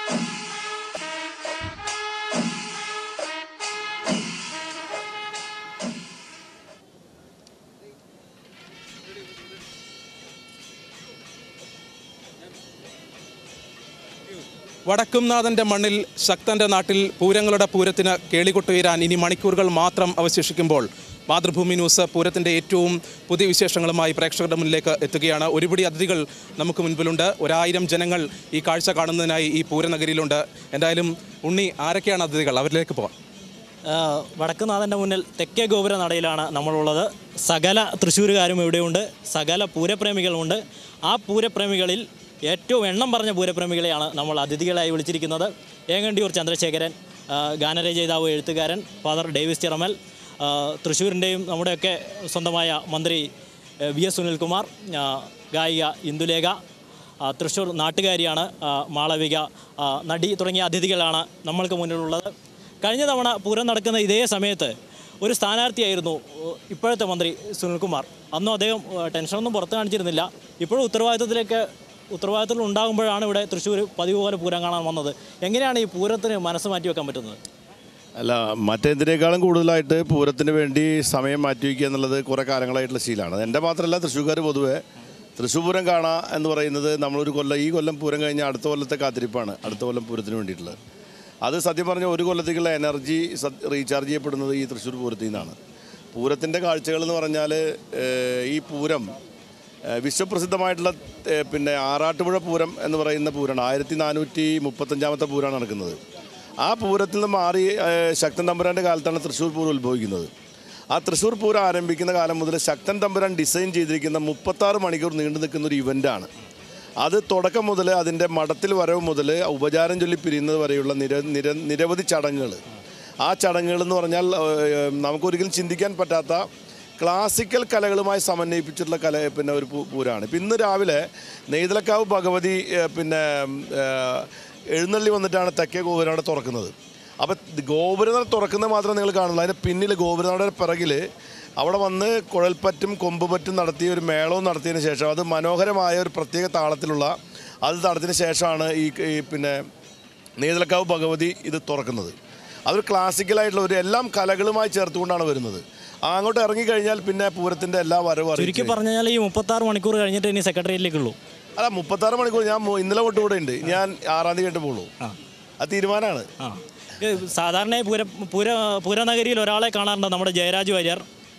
വടക്കുംനാഥന്റെ മണ്ണിൽ ശക്തന്റെ നാട്ടിൽ പൂരങ്ങളുടെ പൂരത്തിന് കേളികൊട്ടുയരാൻ ഇനി മണിക്കൂറുകൾ മാത്രം അവശേഷിക്കുമ്പോൾ മാതൃഭൂമി ന്യൂസ് പൂരത്തിൻ്റെ ഏറ്റവും പുതിയ വിശേഷങ്ങളുമായി പ്രേക്ഷകരുടെ മുന്നിലേക്ക് എത്തുകയാണ് ഒരുപിടി അതിഥികൾ നമുക്ക് മുൻപിലുണ്ട് ഒരായിരം ജനങ്ങൾ ഈ കാഴ്ച കാണുന്നതിനായി ഈ പൂരനഗരിയിലുണ്ട് എന്തായാലും ഉണ്ണി ആരൊക്കെയാണ് അതിഥികൾ അവരിലേക്ക് പോകാം ആ, വടക്കുനാഥൻ്റെ മുന്നിൽ തെക്കേ ഗോപുര നടയിലാണ് നമ്മളുള്ളത് സകല തൃശ്ശൂരുകാരും ഇവിടെയുണ്ട് സകല പൂരപ്രേമികളുമുണ്ട് ആ പൂരപ്രേമികളിൽ ഏറ്റവും എണ്ണം പറഞ്ഞ പൂരപ്രേമികളെയാണ് നമ്മൾ അതിഥികളായി വിളിച്ചിരിക്കുന്നത് ഏങ്ങണ്ടിയൂർ ചന്ദ്രശേഖരൻ ആ, ഗാനരചയിതാവ് എഴുത്തുകാരൻ ഫാദർ ഡേവിസ് ചിറമൽ ആ, തൃശ്ശൂരിൻ്റെയും നമ്മുടെയൊക്കെ സ്വന്തമായ മന്ത്രി ആ, വി എസ് സുനിൽകുമാർ ആ, ഗായിക ഇന്ദുലേഖ ആ, തൃശ്ശൂർ നാട്ടുകാരിയാണ് ആ, മാളവിക ആ, നടി തുടങ്ങിയ അതിഥികളാണ് നമ്മൾക്ക് മുന്നിലുള്ളത് കഴിഞ്ഞ തവണ പൂരം നടക്കുന്ന ഇതേ സമയത്ത് ഒരു സ്ഥാനാർത്ഥിയായിരുന്നു ഏഹ്, ഇപ്പോഴത്തെ മന്ത്രി സുനിൽകുമാർ അന്നും അദ്ദേഹം ഏഹ്, ടെൻഷനൊന്നും പുറത്ത് കാണിച്ചിരുന്നില്ല ഇപ്പോഴും ഉത്തരവാദിത്തത്തിലേക്ക് ഉത്തരവാദിത്തത്തിൽ ഉണ്ടാകുമ്പോഴാണ് ഇവിടെ തൃശ്ശൂർ പതിവ് പോലെ പൂരം കാണാൻ വന്നത് എങ്ങനെയാണ് ഈ പൂരത്തിന് മനസ്സ് മാറ്റി വെക്കാൻ പറ്റുന്നത് അല്ല മറ്റെന്തിനേക്കാളും കൂടുതലായിട്ട് പൂരത്തിന് വേണ്ടി സമയം മാറ്റിവെക്കുക എന്നുള്ളത് കുറേ കാലങ്ങളായിട്ടുള്ള ശീലമാണ് അത് എൻ്റെ മാത്രമല്ല തൃശ്ശൂർക്കാർ പൊതുവെ തൃശ്ശൂർ പൂരം കാണുക എന്ന് പറയുന്നത് നമ്മളൊരു കൊല്ലം ഈ കൊല്ലം പൂരം കഴിഞ്ഞാൽ അടുത്ത കൊല്ലത്തെ കാത്തിരിപ്പാണ് അടുത്ത കൊല്ലം പൂരത്തിന് വേണ്ടിയിട്ടുള്ളത് അത് സത്യം പറഞ്ഞ ഒരു കൊല്ലത്തേക്കുള്ള എനർജി റീചാർജ് ചെയ്യപ്പെടുന്നത് ഈ തൃശ്ശൂർ പൂരത്തിൽ നിന്നാണ് പൂരത്തിൻ്റെ കാഴ്ചകൾ എന്ന് പറഞ്ഞാൽ ഏഹ്, ഈ പൂരം ഏഹ്, വിശ്വപ്രസിദ്ധമായിട്ടുള്ള ഏഹ്, പിന്നെ ആറാട്ടുപുഴ പൂരം എന്ന് പറയുന്ന പൂരമാണ് ആയിരത്തി നാനൂറ്റി മുപ്പത്തഞ്ചാമത്തെ പൂരമാണ് നടക്കുന്നത് ആ പൂരത്തിൽ നിന്ന് മാറി ഏഹ്, ശക്തൻ തമ്പുരാൻ്റെ കാലത്താണ് തൃശ്ശൂർ പൂരം ഉത്ഭവിക്കുന്നത് ആ തൃശ്ശൂർ പൂരം ആരംഭിക്കുന്ന കാലം മുതൽ ശക്തൻ തമ്പുരാൻ ഡിസൈൻ ചെയ്തിരിക്കുന്ന മുപ്പത്താറ് മണിക്കൂർ നീണ്ടു നിൽക്കുന്ന ഒരു ഇവൻ്റാണ് അത് തുടക്കം മുതൽ അതിൻ്റെ മഠത്തിൽ വരവ് മുതൽ ഉപചാരം ചൊല്ലി പിരിയുന്നത് വരെയുള്ള നിര നിര നിരവധി ചടങ്ങുകൾ ആ ചടങ്ങുകൾ എന്ന് പറഞ്ഞാൽ ഏഹ്, നമുക്കൊരിക്കലും ചിന്തിക്കാൻ പറ്റാത്ത ക്ലാസിക്കൽ കലകളുമായി സമന്വയിപ്പിച്ചിട്ടുള്ള കല പിന്നെ ഒരു പൂ- പൂരമാണ് ഇപ്പം ഇന്ന് രാവിലെ നെയ്തലക്കാവ് ഭഗവതി ഏഹ്, പിന്നെ ഏഹ്, എഴുന്നള്ളി വന്നിട്ടാണ് തെക്കേ ഗോപുരം തുറക്കുന്നത് അപ്പോൾ ഗോപുരം തുറക്കുന്നത് മാത്രം നിങ്ങൾ കാണുള്ളൂ അതിൻ്റെ പിന്നിൽ ഗോപുരനടയുടെ പിറകിൽ അവിടെ വന്ന് കുഴൽപ്പറ്റും കൊമ്പുപറ്റും നടത്തി ഒരു മേളവും നടത്തിയതിന് ശേഷം അത് മനോഹരമായ ഒരു പ്രത്യേക താളത്തിലുള്ള അത് നടത്തിയതിന് ശേഷമാണ് ഈ ഈ പിന്നെ നീതലക്കാവ് ഭഗവതി ഇത് തുറക്കുന്നത് അതൊരു ക്ലാസിക്കലായിട്ടുള്ള ഒരു എല്ലാം കലകളുമായി ചേർത്തുകൊണ്ടാണ് വരുന്നത് ആ അങ്ങോട്ട് ഇറങ്ങിക്കഴിഞ്ഞാൽ പിന്നെ പൂരത്തിൻ്റെ എല്ലാ വരവും ചുരുക്കി അറിയിച്ചു പറഞ്ഞാൽ ഈ മുപ്പത്താറ് മണിക്കൂർ കഴിഞ്ഞിട്ട് ഇനി സെക്രട്ടേറിയറ്റിലേക്കുള്ളൂ അല്ല മുപ്പത്താറ് മണിക്കൂർ ഞാൻ മു- ഇന്നലെ തൊട്ട് ഇവിടെ ഉണ്ട് ഞാൻ ആറാം തീയതി കഴിഞ്ഞിട്ട് പോകുള്ളൂ അത് തീരുമാനമാണ് ആ ഇത് സാധാരണ പൂര പൂര പൂരനഗരിയിൽ ഒരാളെ കാണാറുണ്ട് നമ്മുടെ ജയരാജ് വാര്യർ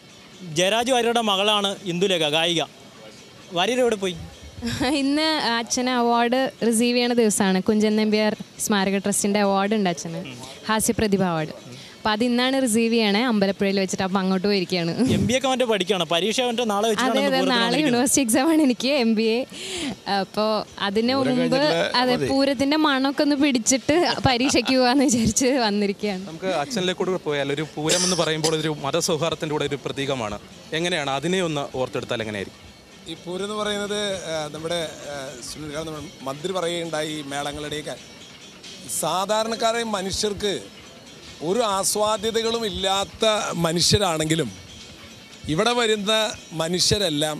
ജയരാജ് വാര്യരുടെ മകളാണ് ഇന്ദുലേഖ ഗായിക വാര്യർ എവിടെ പോയി ഇന്ന് അച്ഛന് അവാർഡ് റിസീവ് ചെയ്യണ ദിവസമാണ് കുഞ്ചൻ നമ്പ്യാർ സ്മാരക ട്രസ്റ്റിൻ്റെ അവാർഡ് ഉണ്ട് അച്ഛന് ഹാസ്യപ്രതിഭ അവാർഡ് അപ്പോൾ അത് ഇന്നാണ് റിസീവ് ചെയ്യണേ അമ്പലപ്പുഴയിൽ വെച്ചിട്ട് അപ്പോൾ അങ്ങോട്ട് പോയിരിക്കുകയാണ് എം ബി ഒക്കെ മറ്റേ പഠിക്കുകയാണ് പരീക്ഷ മറ്റേ നാളെ അതെ വെച്ചിട്ടാണ് അതെ പൂരത്തിന് നാളെ വന്നിരിക്കുന്നത്. യൂണിവേഴ്സിറ്റി എക്സാം ആണ് എനിക്ക് എം ബി എ അപ്പോൾ അതിന് മുമ്പ് അതെ പൂരത്തിൻ്റെ മണമൊക്കെ ഒന്ന് പിടിച്ചിട്ട് പരീക്ഷയ്ക്ക് പോകാമെന്ന് വിചാരിച്ച് വന്നിരിക്കുകയാണ് നമുക്ക് അച്ഛനിലേക്കൂടെ പോയാൽ ഒരു പൂരം എന്ന് പറയുമ്പോൾ ഒരു മതസൗഹാർദ്ദത്തിൻ്റെ കൂടെ ഒരു പ്രതീകമാണ് എങ്ങനെയാണ് അതിനെ ഒന്ന് ഓർത്തെടുത്താൽ എങ്ങനെയായിരിക്കും ഈ പൂരം എന്ന് പറയുന്നത് ആ, നമ്മുടെ ആ, സുനിൽ ഗാന്ധി നമ്മുടെ മന്ത്രി പറയുകയുണ്ടായി ഈ മേളങ്ങളുടെയൊക്കെ സാധാരണക്കാരായ മനുഷ്യർക്ക് ഒരു ആസ്വാദ്യതകളും ഇല്ലാത്ത മനുഷ്യരാണെങ്കിലും ഇവിടെ വരുന്ന മനുഷ്യരെല്ലാം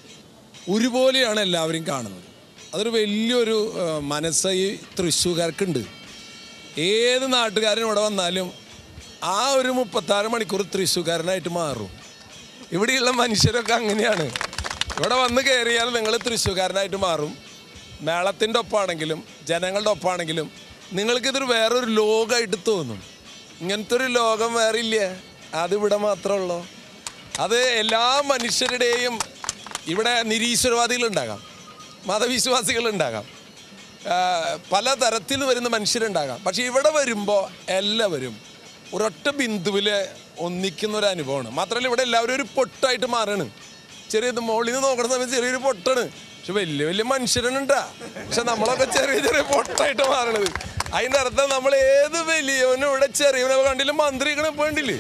ഒരുപോലെയാണ് എല്ലാവരും കാണുന്നത് അതൊരു വലിയൊരു ആ, മനസ്സ് ഈ തൃശ്ശൂർക്കാർക്കുണ്ട് ഏത് നാട്ടുകാരനും ഇവിടെ വന്നാലും ആ ഒരു മുപ്പത്താറ് മണിക്കൂർ തൃശ്ശൂർക്കാരനായിട്ട് മാറും ഇവിടെയുള്ള മനുഷ്യരൊക്കെ അങ്ങനെയാണ് ഇവിടെ വന്ന് കയറിയാൽ നിങ്ങൾ തൃശ്ശൂർക്കാരനായിട്ട് മാറും മേളത്തിൻ്റെ ഒപ്പാണെങ്കിലും ജനങ്ങളുടെ ഒപ്പാണെങ്കിലും നിങ്ങൾക്കിതൊരു വേറൊരു ലോകമായിട്ട് തോന്നും ഇങ്ങനത്തെ ഒരു ലോകം വേറെ ഇല്ല അതിവിടെ മാത്രമുള്ളൂ അത് എല്ലാ മനുഷ്യരുടെയും ഇവിടെ നിരീശ്വരവാദികളുണ്ടാകാം മതവിശ്വാസികളുണ്ടാകാം ആ, പല തരത്തിൽ വരുന്ന മനുഷ്യരുണ്ടാകാം പക്ഷെ ഇവിടെ വരുമ്പോൾ എല്ലാവരും ഒരൊറ്റ ബിന്ദുവിൽ ഒന്നിക്കുന്ന ഒരു അനുഭവമാണ് മാത്രമല്ല ഇവിടെ എല്ലാവരും ഒരു പൊട്ടായിട്ട് മാറാണ് ചെറിയത് മുകളിൽ നിന്ന് നോക്കുന്ന സമയത്ത് ചെറിയൊരു പൊട്ടാണ് പക്ഷെ വലിയ വലിയ മനുഷ്യരുണ്ടാ പക്ഷെ നമ്മളൊക്കെ ചെറിയ ചെറിയ പൊട്ടായിട്ട് മാറണത് അതിന്റെ അർത്ഥം നമ്മൾ ഏത് വലിയവനും ഇവിടെ ചെറിയവനെ കണ്ടില്ല മന്ത്രികളെ വേണ്ടില്ലേ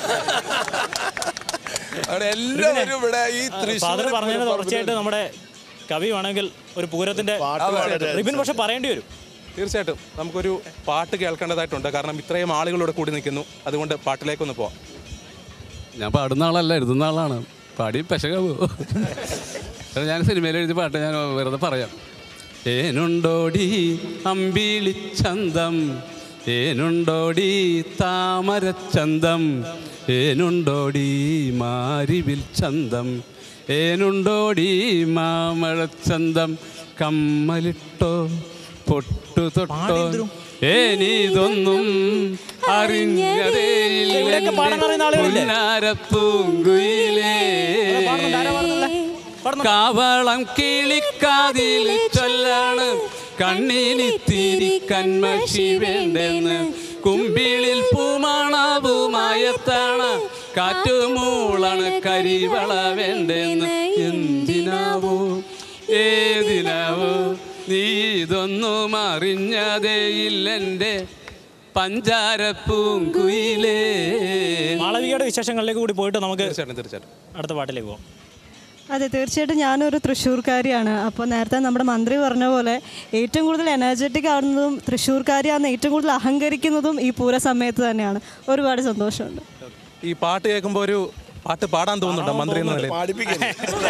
അവിടെ എല്ലാവരും ഇവിടെ ഈ ഫാദർ പറഞ്ഞതിന് തൃശ്ശൂർ തുടർച്ചയായിട്ട് നമ്മുടെ കവി വേണമെങ്കിൽ ഒരു പൂരത്തിന്റെ റിബിൻ പക്ഷെ പറയേണ്ടി വരും തീർച്ചയായിട്ടും നമുക്കൊരു പാട്ട് കേൾക്കേണ്ടതായിട്ടുണ്ട് കാരണം ഇത്രയും ആളുകളോട് കൂടി നിൽക്കുന്നു അതുകൊണ്ട് പാട്ടിലേക്കൊന്ന് പോവാം ഞാൻ പാടുന്ന ആളല്ല എഴുതുന്ന ആളാണ് പാടി പെശകാവോ ഞാൻ സിനിമയിൽ എഴുതിയ പാട്ട് ഞാൻ വെറുതെ പറയാം ഏനുണ്ടോടി അമ്പിളിച്ചന്തം ഏനുണ്ടോടി താമരച്ചന്തം ഏനുണ്ടോടി മാരിവിൽ ചന്തം ഏനുണ്ടോടി മാമഴച്ചന്തം കമ്മലിട്ടോ പൊട്ടു തൊട്ടോ ഏനീതൊന്നും ഇവിടെയൊക്കെ പാടാൻ അറിയുന്ന ആളുകളില്ലേ? അറിഞ്ഞതേ പാടുന്നുണ്ട് ആരാ പാടുന്നുള്ളെ? പാടുന്നുണ്ടോ? കാവളം കിളിക്കാതിൽ ചൊല്ലാണ് കണ്ണിലിത്തിരി കന്മഷി വേണ്ടെന്ന് കുമ്പിളിൽ പൂമണവുമായത്താണ് കാറ്റുമൂളാണ് കരിവള വേണ്ടെന്ന് എന്തിനാവോ ഏതിനാവോ നീ ഇതൊന്നും അറിഞ്ഞതേയില്ലെൻ്റെ പഞ്ചാരപ്പൂങ്കുയിലേ മാളവികയുടെ വിശേഷങ്ങളിലേക്ക് കൂടി പോയിട്ട് നമുക്ക് തീർച്ചയായിട്ടും തീർച്ചയായിട്ടും അടുത്ത പാട്ടിലേക്ക് പോകാം അതെ തീർച്ചയായിട്ടും ഞാനൊരു തൃശ്ശൂർക്കാരിയാണ് അപ്പോൾ നേരത്തെ നമ്മുടെ മന്ത്രി പറഞ്ഞ പോലെ ഏറ്റവും കൂടുതൽ എനർജറ്റിക് ആവുന്നതും തൃശ്ശൂർക്കാരിയാണെന്ന് ഏറ്റവും കൂടുതൽ അഹങ്കരിക്കുന്നതും ഈ പൂര സമയത്ത് തന്നെയാണ് ഒരുപാട് സന്തോഷമുണ്ട് ഈ പാട്ട് കേൾക്കുമ്പോൾ ഒരു പാട്ട് പാടാൻ തോന്നുന്നുണ്ടോ മന്ത്രി എന്ന നിലയിൽ പാടിപ്പിക്കരുത്.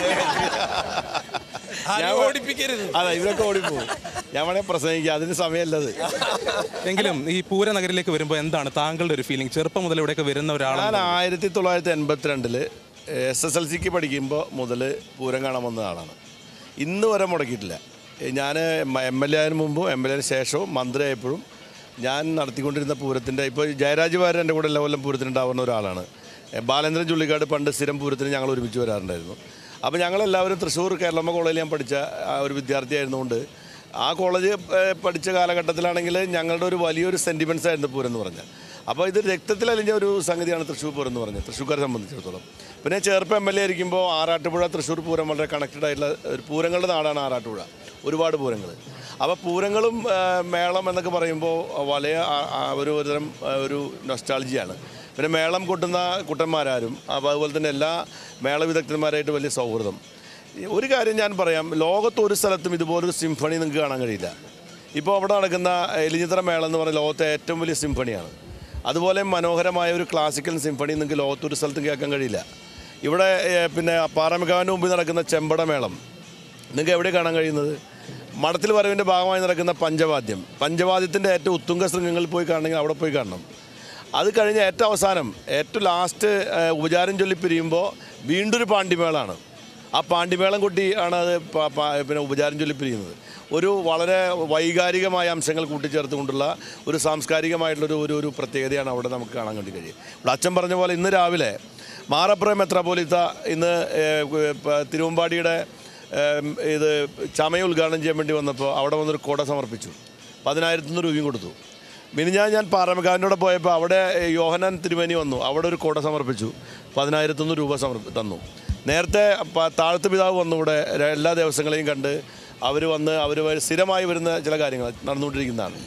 ആരും ഓടിപ്പിക്കരുത് അതെ ഇവരൊക്കെ ഓടിപ്പോവും ഞാൻ വേണേ പ്രസംഗിക്കാം അതിന് സമയമല്ലത് എങ്കിലും ഈ പൂരനഗരിലേക്ക് വരുമ്പോൾ എന്താണ് താങ്കളുടെ ഒരു ഫീലിംഗ് ചെറുപ്പം മുതൽ ഇവിടെയൊക്കെ വരുന്ന ഞാൻ ഒരാളാണ് ആയിരത്തി തൊള്ളായിരത്തി എൺപത്തിരണ്ടില് എസ് എസ് എൽ സിക്ക് പഠിക്കുമ്പോൾ മുതൽ പൂരം കാണാൻ വന്ന ആളാണ് ഇന്ന് വരെ മുടക്കിയിട്ടില്ല ഞാൻ എം എൽ എ ആയതിനു മുമ്പും എം എൽ എന് ശേഷവും മന്ത്രിയായപ്പോഴും ഞാൻ നടത്തിക്കൊണ്ടിരുന്ന പൂരത്തിൻ്റെ ഇപ്പോൾ ജയരാജ് വാര്യർ എൻ്റെ കൂടെ എല്ലാ കൊല്ലം പൂരത്തിനുണ്ടാവുന്ന ഒരാളാണ് എ, ബാലേന്ദ്രൻ ചുള്ളിക്കാട് പണ്ട് സ്ഥിരം പൂരത്തിന് ഞങ്ങൾ ഒരുമിച്ച് വരാറുണ്ടായിരുന്നു അപ്പോൾ ഞങ്ങളെല്ലാവരും തൃശ്ശൂർ കേരളമ്മ കോളേജിൽ ഞാൻ പഠിച്ച ആ, ഒരു വിദ്യാർത്ഥിയായിരുന്നുകൊണ്ട് ആ കോളേജ് ഏ, പഠിച്ച കാലഘട്ടത്തിലാണെങ്കിൽ ഞങ്ങളുടെ ഒരു വലിയൊരു സെൻറ്റിമെൻസ് ആയിരുന്നു പൂരം എന്ന് പറഞ്ഞാൽ അപ്പോൾ ഇത് രക്തത്തിൽ അലിഞ്ഞ ഒരു സംഗതിയാണ് തൃശ്ശൂർ പൂരം എന്ന് പറഞ്ഞത് തൃശ്ശൂർക്കാരെ സംബന്ധിച്ചിടത്തോളം പിന്നെ ചേർപ്പ് എം എൽ എ ആയിരിക്കുമ്പോൾ ആറാട്ടുപുഴ തൃശ്ശൂർ പൂരം വളരെ കണക്റ്റഡ് ആയിട്ടുള്ള ഒരു പൂരങ്ങളുടെ നാടാണ് ആറാട്ടുപുഴ ഒരുപാട് പൂരങ്ങൾ അപ്പോൾ പൂരങ്ങളും ആ, മേളം എന്നൊക്കെ പറയുമ്പോൾ വലിയ ആ- ആ ഒരു ഒരുതരം ആ, ഒരു നൊസ്റ്റാളജിയാണ് പിന്നെ മേളം കൊട്ടുന്ന കുട്ടന്മാരാരും അപ്പോൾ അതുപോലെ തന്നെ എല്ലാ മേള വിദഗ്ധന്മാരായിട്ട് വലിയ സൗഹൃദം ഈ ഒരു കാര്യം ഞാൻ പറയാം ലോകത്ത് ഒരു സ്ഥലത്തും ഇതുപോലൊരു സിംഫണി നിങ്ങൾക്ക് കാണാൻ കഴിയില്ല ഇപ്പോൾ അവിടെ നടക്കുന്ന എലിഞ്ഞിത്തറ മേളം എന്ന് പറയുന്ന ലോകത്തെ ഏറ്റവും വലിയ സിംഫണിയാണ് അതുപോലെ മനോഹരമായ ഒരു ക്ലാസിക്കൽ സിംഫണി നിങ്ങൾക്ക് ലോകത്തൊരു സ്ഥലത്തും കേൾക്കാൻ കഴിയില്ല ഇവിടെ ഏഹ്, പിന്നെ പാറമക്കാവിൻ്റെ മുമ്പിൽ നടക്കുന്ന ചെമ്പട മേളം നിങ്ങൾക്ക് എവിടെ കാണാൻ കഴിയുന്നത് മഠത്തിൽ വരവിൻ്റെ ഭാഗമായി നടക്കുന്ന പഞ്ചവാദ്യം പഞ്ചവാദ്യത്തിൻ്റെ ഏറ്റവും ഉത്തുംഗ ശൃംഗങ്ങളിൽ പോയി കാണണമെങ്കിൽ അവിടെ പോയി കാണണം അത് കഴിഞ്ഞ് ഏറ്റവും അവസാനം ഏറ്റവും ലാസ്റ്റ് ഏഹ്, ഉപചാരം ചൊല്ലി പിരിയുമ്പോൾ വീണ്ടും ഒരു പാണ്ടിമേളാണ് ആ പാണ്ടിമേളം കൊട്ടി ആണ് അത് പ- പ- പിന്നെ ഉപചാരം ചൊല്ലി പിരിയുന്നത് ഒരു വളരെ വൈകാരികമായ അംശങ്ങൾ കൂട്ടിച്ചേർത്തുകൊണ്ടുള്ള ഒരു സാംസ്കാരികമായിട്ടുള്ളൊരു ഒരു ഒരു പ്രത്യേകതയാണ് അവിടെ നമുക്ക് കാണാൻ വേണ്ടി കഴിയും ഇവിടെ അച്ഛൻ പറഞ്ഞ പോലെ ഇന്ന് രാവിലെ മാറപ്പുറ മെത്രാപോലിത്ത ഇന്ന് ഏഹ്, പ- തിരുവമ്പാടിയുടെ ഏഹ്, ഇത് ചമയ ഉദ്ഘാടനം ചെയ്യാൻ വേണ്ടി വന്നപ്പോൾ അവിടെ വന്നൊരു കൊട സമർപ്പിച്ചു പതിനായിരത്തിന്ന് രൂപയും കൊടുത്തു മിനിഞ്ഞാൽ ഞാൻ പാറമക്കാരനോട് പോയപ്പോൾ അവിടെ ഏഹ്, യോഹനാൻ തിരുമേനി വന്നു അവിടെ ഒരു കൊട സമർപ്പിച്ചു പതിനായിരത്തൊന്ന് രൂപ സമർപ്പി തന്നു നേരത്തെ പ- താഴത്ത് പിതാവ് വന്നു ഇവിടെ ര- എല്ലാ ദിവസങ്ങളെയും കണ്ട് അവർ വന്ന് അവർ സ്ഥിരമായി വരുന്ന ചില കാര്യങ്ങൾ നടന്നുകൊണ്ടിരിക്കുന്നതാണ്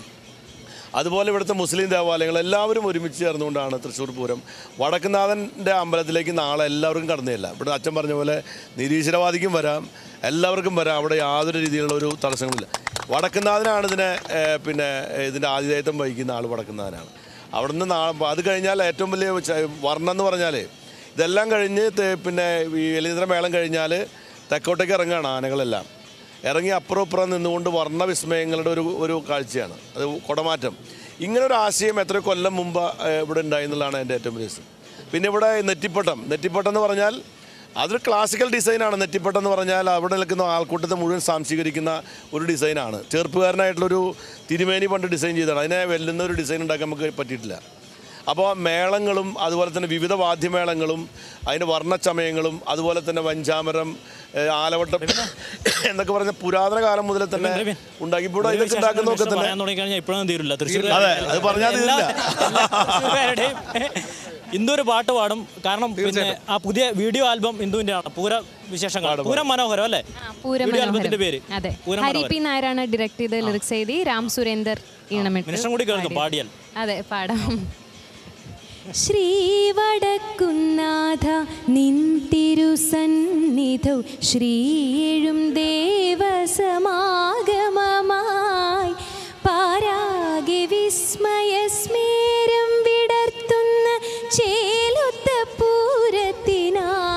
അതുപോലെ ഇവിടുത്തെ മുസ്ലിം ദേവാലയങ്ങൾ എല്ലാവരും ഒരുമിച്ച് ചേർന്നുകൊണ്ടാണ് തൃശ്ശൂർ പൂരം വടക്കുന്നാഥൻ്റെ അമ്പലത്തിലേക്ക് നാളെ എല്ലാവർക്കും കടന്നില്ല ഇവിടെ അച്ഛൻ പറഞ്ഞ പോലെ നിരീശ്വരവാദിക്കും വരാം എല്ലാവർക്കും വരാം അവിടെ യാതൊരു രീതിയിലുള്ള ഒരു തടസ്സങ്ങളില്ല വടക്കുന്നാഥനാണ് ഇതിനെ ഏഹ്, പിന്നെ ഏഹ്, ഇതിൻ്റെ ആതിഥേയത്വം വഹിക്കുന്ന ആൾ വടക്കുന്നാഥനാണ് അവിടെ നിന്ന് നാ അത് കഴിഞ്ഞാൽ ഏറ്റവും വലിയ ച- വർണ്ണം എന്ന് പറഞ്ഞാൽ ഇതെല്ലാം കഴിഞ്ഞ് തെ- പിന്നെ ഈ എലിന്ദ്ര മേളം കഴിഞ്ഞാൽ തെക്കോട്ടേക്ക് ഇറങ്ങുകയാണ് ആനകളെല്ലാം ഇറങ്ങി അപ്പുറം ഇപ്പുറം നിന്നുകൊണ്ട് വർണ്ണവിസ്മയങ്ങളുടെ ഒരു ഒരു കാഴ്ചയാണ് അത് കുടമാറ്റം ഇങ്ങനെ ഒരു ആശയം എത്ര കൊല്ലം മുമ്പ് ഏഹ്, ഇവിടെ ഉണ്ടായി എന്നുള്ളതാണ് എൻ്റെ ഏറ്റവും വലിയ രസം പിന്നെ ഇവിടെ നെറ്റിപ്പട്ടം നെറ്റിപ്പട്ടം എന്ന് പറഞ്ഞാൽ അതൊരു ക്ലാസിക്കൽ ഡിസൈനാണ് നെറ്റിപ്പട്ടം എന്ന് പറഞ്ഞാൽ അവിടെ നിൽക്കുന്ന ആൾക്കൂട്ടത്തെ മുഴുവൻ സാംശീകരിക്കുന്ന ഒരു ഡിസൈനാണ് ചെറുപ്പുകാരനായിട്ടുള്ളൊരു തിരുമേനി പണ്ട് ഡിസൈൻ ചെയ്തതാണ് അതിനെ വെല്ലുന്ന ഒരു ഡിസൈൻ ഉണ്ടാക്കാൻ നമുക്ക് പറ്റിയിട്ടില്ല അപ്പോൾ മേളങ്ങളും അതുപോലെ തന്നെ വിവിധ വാദ്യമേളങ്ങളും അതിൻ്റെ വർണ്ണച്ചമയങ്ങളും അതുപോലെ തന്നെ വഞ്ചാമരം ഏഹ് ആലവട്ടം എന്നൊക്കെ പറഞ്ഞ പുരാതന കാലം മുതൽ തന്നെ ഉണ്ടാക്കി ഇവിടെ ഇതൊക്കെ ഉണ്ടാക്കുന്നതൊക്കെ തന്നെ പറയാൻ തുടങ്ങിക്കഴിഞ്ഞാൽ ഇപ്പോഴൊന്നും തീരില്ല തൃശ്ശൂർ അതെ, അത് പറഞ്ഞാൽ തീരില്ല. ഇന്ദു ഒരു പാട്ട് പാടും കാരണം പിന്നെ ആ പുതിയ വീഡിയോ ആൽബം ഇന്ദുവിന്റെ ആണ് പൂര വിശേഷങ്ങൾ പൂരം മനോഹരം അല്ലേ ആ, പൂരം വീഡിയോ മനോഹരം. ആൽബത്തിന്റെ പേര് അതെ പൂരം ഹരി മനോഹരം പി നായരാണ് ഡയറക്ട് ചെയ്ത് ലിറിക്സ് എഴുതി രാം സുരേന്ദർ ഈണമിട്ട് മിനിസ്റ്റർ കൂടി കേൾക്കും പാടിയാൽ അതെ പാടാം ശ്രീവടക്കുന്നാഥ നിൻ തിരുസന്നിധൗ ശ്രീഴും ദേവസമാഗമമായി പാരാകെ വിസ്മയസ്മേരം വിടർത്തുന്ന ചേലൊത്ത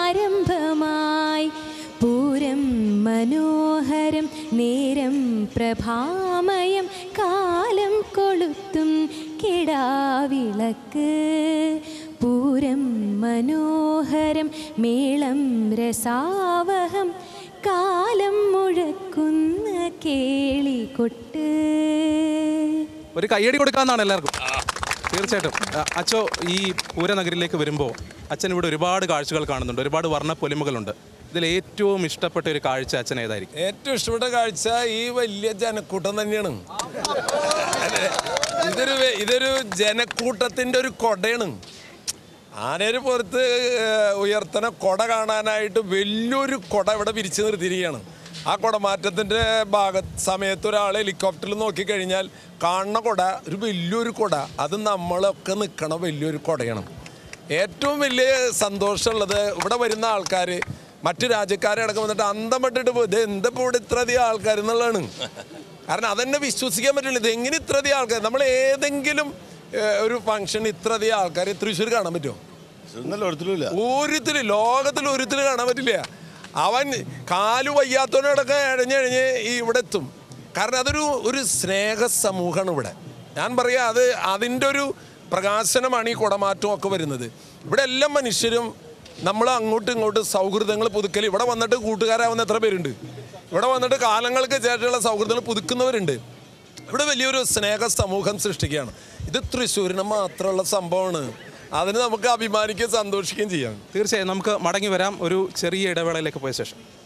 പൂരത്തിനാരംഭമായി പൂരം മനോഹരം നേരം പ്ര പ്രഭാമയം കാലം കൊളുത്തും കിടാവിളക്ക് പൂരം മനോഹരം മേളം രസാവഹം കാലം മുഴക്കുന്ന കേളികൊട്ട് ഒരു കയ്യടി കൊടുക്കാന്നാണ് എല്ലാവർക്കും തീർച്ചയായിട്ടും അ- അച്ചോ ഈ പൂരനഗരിലേക്ക് വരുമ്പോൾ അച്ഛൻ ഇവിടെ ഒരുപാട് കാഴ്ചകൾ കാണുന്നുണ്ട് ഒരുപാട് വർണ്ണപ്പൊലിമകളുണ്ട് ഇതിൽ ഏറ്റവും ഇഷ്ടപ്പെട്ട ഒരു കാഴ്ച അച്ഛൻ ഏതായിരിക്കും ഏറ്റവും ഇഷ്ടപ്പെട്ട കാഴ്ച ഈ വലിയ ജനക്കൂട്ടം തന്നെയാണ് അല്ലേ? ഇതൊരു വെ- ഇതൊരു ജനക്കൂട്ടത്തിന്റെ ഒരു കൊടയാണ് ആനേര് പുറത്ത് ഏഹ്, ഉയർത്തണ കൊട കാണാനായിട്ട് വലിയൊരു കൊട ഇവിടെ വിരിച്ചു നിർത്തിയിരിക്കുകയാണ് ആ കുടമാറ്റത്തിൻ്റെ ഭാഗ സമയത്ത് ഒരാൾ ഹെലികോപ്റ്ററിൽ നോക്കിക്കഴിഞ്ഞാൽ കാണുന്ന കൊട ഒരു വലിയൊരു കൊട അത് നമ്മളൊക്കെ നിൽക്കണ വലിയൊരു കൊടയാണ് ഏറ്റവും വലിയ സന്തോഷമുള്ളത് ഇവിടെ വരുന്ന ആൾക്കാർ മറ്റു രാജ്യക്കാരെ അടക്കം വന്നിട്ട് അന്തം പെട്ടിട്ട് പോയി ഇത് എന്താ ഇപ്പോൾ ഇവിടെ ഇത്രയധികം ആൾക്കാർ എന്നുള്ളതാണ് കാരണം അതെന്നെ വിശ്വസിക്കാൻ പറ്റില്ല ഇത് എങ്ങനെ ഇത്രയധികം ആൾക്കാർ നമ്മൾ ഏതെങ്കിലും ഏഹ്, ഒരു ഫംഗ്ഷൻ ഇത്രയധികം ആൾക്കാർ തൃശ്ശൂർ കാണാൻ പറ്റുമോ ഇന്നല്ല ഒരിക്കലുമില്ല ഒരുത്തില് ലോകത്തിൽ ഒരുത്തില് കാണാൻ പറ്റില്ല അവൻ കാല് വയ്യാത്തവനോടൊക്കെ എഴഞ്ഞെഴഞ്ഞ് ഈ ഇവിടെ എത്തും കാരണം അതൊരു ഒരു സ്നേഹ സമൂഹമാണ് ഇവിടെ ഞാൻ പറയാം അത് അതിൻ്റെ ഒരു പ്രകാശനമാണ് ഈ കുടമാറ്റവും ഒക്കെ വരുന്നത് ഇവിടെ എല്ലാ മനുഷ്യരും നമ്മൾ അങ്ങോട്ടും ഇങ്ങോട്ടും സൗഹൃദങ്ങൾ പുതുക്കൽ ഇവിടെ വന്നിട്ട് കൂട്ടുകാരാവുന്ന എത്ര പേരുണ്ട് ഇവിടെ വന്നിട്ട് കാലങ്ങൾക്ക് ശേഷമുള്ള സൗഹൃദങ്ങൾ പുതുക്കുന്നവരുണ്ട് ഇവിടെ വലിയൊരു സ്നേഹ സമൂഹം സൃഷ്ടിക്കുകയാണ് ഇത് തൃശ്ശൂരിന് മാത്രമുള്ള സംഭവമാണ് അതിന് നമുക്ക് അഭിമാനിക്കുകയും സന്തോഷിക്കുകയും ചെയ്യാം തീർച്ചയായും നമുക്ക് മടങ്ങി വരാം ഒരു ചെറിയ ഇടവേളയിലേക്ക് പോയ ശേഷം